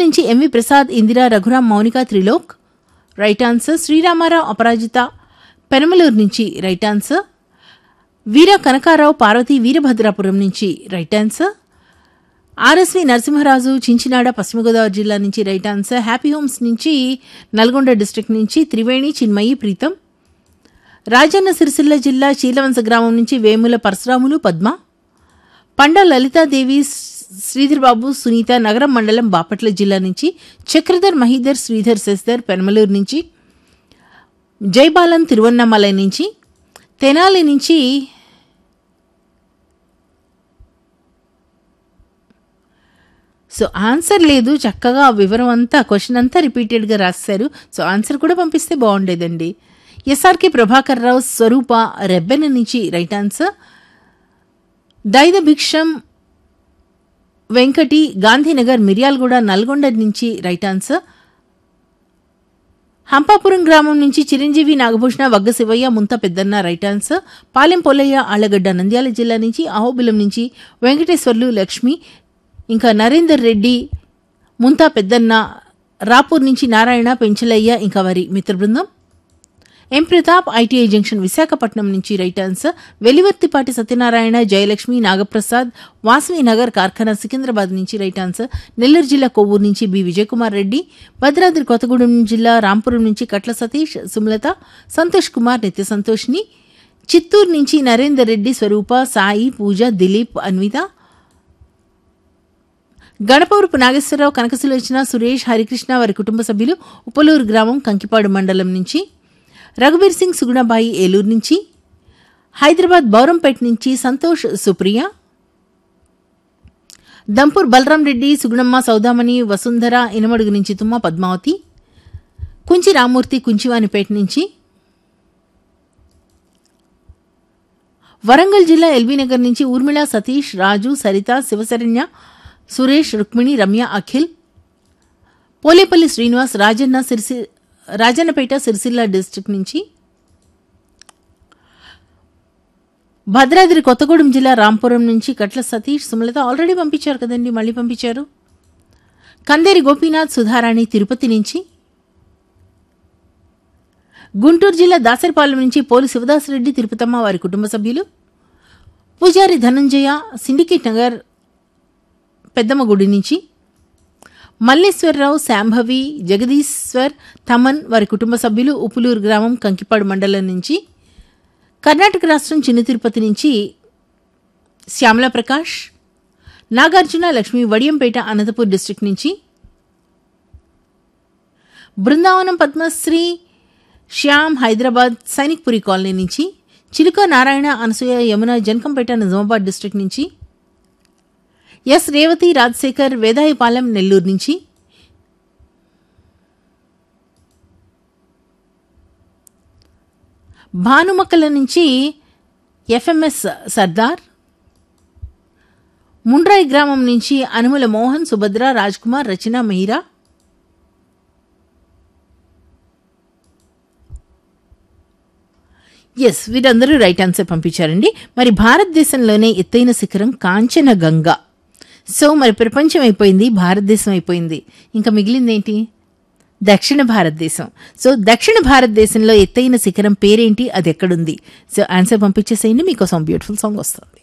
నుంచి M V Prasad Indira Raghuram Mounika Trilok right answer Sriramarao Aparajitha Penamaluru నుంచి right answer Veera Kanakarao Parvathi Veerabhadrapuram నుంచి right answer R S V Narasimharaju Chinchinada పశ్చిమ గోదావరి జిల్లా నుంచి రైట్ ఆన్సర్ హ్యాపీ హోమ్స్ నుంచి నల్గొండ డిస్ట్రిక్ట్ నుంచి త్రివేణి చిన్మయి ప్రీతం రాజన్న సిరిసిల్ల జిల్లా శీలవంశ గ్రామం నుంచి వేముల పరశురాములు పద్మ పండ లలితాదేవి శ్రీధర్ బాబు సునీత నగరం మండలం బాపట్ల జిల్లా నుంచి చక్రధర్ మహీధర్ శ్రీధర్ శశిధర్ పెనమలూరు నుంచి జైబాలం తిరువన్నమలై నుంచి తెనాలి నుంచి సో ఆన్సర్ లేదు చక్కగా ఆ వివరం అంతా క్వశ్చన్ అంతా రిపీటెడ్గా రాశారు సో ఆన్సర్ కూడా పంపిస్తే బాగుండేదండి ఎస్ఆర్కే ప్రభాకర్ రావు స్వరూప రెబ్బెన నుంచి రైట్ ఆన్సర్ దైద భిక్షం వెంకటి గాంధీనగర్ మిర్యాలగూడ నల్గొండ నుంచి రైట్ ఆన్సర్ హంపాపురం గ్రామం నుంచి చిరంజీవి నాగభూషణ వగ్గ శివయ్య ముంత పెద్దన్న రైట్ ఆన్సర్ పాలెం పొల్లయ్య ఆళ్లగడ్డ నంద్యాల జిల్లా నుంచి అహోబిలం నుంచి వెంకటేశ్వర్లు లక్ష్మి ఇంకా నరేందర్ రెడ్డి ముంతా పెద్దన్న రాపూర్ నుంచి నారాయణ పెంచలయ్య ఇంకా వారి మిత్ర బృందం M Pratap ITI junction Visakhapatnam నుంచి రైట్ ఆన్సర్ వెలివర్తిపాటి సత్యనారాయణ జయలక్ష్మి నాగప్రసాద్ వాసవి నగర్ కార్ఖానా సికింద్రాబాద్ నుంచి రైట్ ఆన్సర్ నెల్లూరు జిల్లా కొవ్వూరు నుంచి బి విజయకుమార్ రెడ్డి భద్రాద్రి కొత్తగూడెం జిల్లా రాంపురం నుంచి కట్ల సతీష్ సుమలత సంతోష్ కుమార్ నిత్య సంతోష్ని చిత్తూరు నుంచి నరేందర్ రెడ్డి స్వరూప సాయి పూజ దిలీప్ అన్విత గణపవరపు నాగేశ్వరరావు కనకసులోచన సురేష్ హరికృష్ణ వారి కుటుంబ సభ్యులు ఉపలూరు గ్రామం కంకిపాడు మండలం నుంచి రఘుబీర్ సింగ్ సుగుణబాయి ఏలూరు నుంచి హైదరాబాద్ బౌరంపేట నుంచి సంతోష్ సుప్రియ దంపూర్ బలరాం రెడ్డి సుగుణమ్మ సౌదామణి వసుంధర ఇనమడుగు నుంచి తుమ్మ పద్మావతి కుంచి రామూర్తి కుంచివానిపేట నుంచి వరంగల్ జిల్లా ఎల్బీనగర్ నుంచి ఊర్మిళ సతీష్ రాజు సరిత శివశరణ్య సురేష్ రుక్మిణి రమ్య అఖిల్ పోలేపల్లి శ్రీనివాస్ రాజన్న సిరిసి రాజన్నపేట సిరిసిల్ల డిస్టిక్ నుంచి భద్రాద్రి కొత్తగూడెం జిల్లా రాంపురం నుంచి కట్ల సతీష్ సుమలత ఆల్రెడీ పంపించారు కదండి మళ్ళీ పంపించారు కందేరి గోపీనాథ్ సుధారాణి తిరుపతి నుంచి గుంటూరు జిల్లా దాసరిపాలెం నుంచి పోలి శివదాసరెడ్డి తిరుపతమ్మ వారి కుటుంబ సభ్యులు పూజారి ధనంజయ సిండికేట్ నగర్ పెద్దమ్మ గుడి నుంచి మల్లేశ్వరరావు శాంభవి జగదీశ్వర్ తమన్ వారి కుటుంబ సభ్యులు ఉపులూరు గ్రామం కంకిపాడు మండలం నుంచి కర్ణాటక రాష్ట్రం చిన్న తిరుపతి నుంచి శ్యామల ప్రకాష్ నాగార్జున లక్ష్మి వడియంపేట అనంతపూర్ డిస్టిక్ నుంచి బృందావనం పద్మశ్రీ శ్యామ్ హైదరాబాద్ సైనిక్పురి కాలనీ నుంచి చిలుక నారాయణ అనసూయ యమున జనకంపేట నిజామాబాద్ డిస్టిక్ నుంచి ఎస్ రేవతి రాజశేఖర్ వేదాయపాలెం నెల్లూరు నుంచి భానుమక్కల నుంచి ఎఫ్ఎంఎస్ సర్దార్ ముండ్రాయి గ్రామం నుంచి అనుముల మోహన్ సుభద్ర రాజ్కుమార్ రచన మీరా ఎస్ వీరందరూ రైట్ ఆన్సర్ పంపించారండి మరి భారతదేశంలోనే ఎత్తైన శిఖరం కాంచన గంగా సో మరి ప్రపంచం అయిపోయింది భారతదేశం అయిపోయింది ఇంకా మిగిలింది ఏంటి దక్షిణ భారతదేశం సో దక్షిణ భారతదేశంలో ఎత్తైన శిఖరం పేరేంటి అది ఎక్కడుంది సో ఆన్సర్ పంపించేసేయండి మీకోసం బ్యూటిఫుల్ సాంగ్ వస్తుంది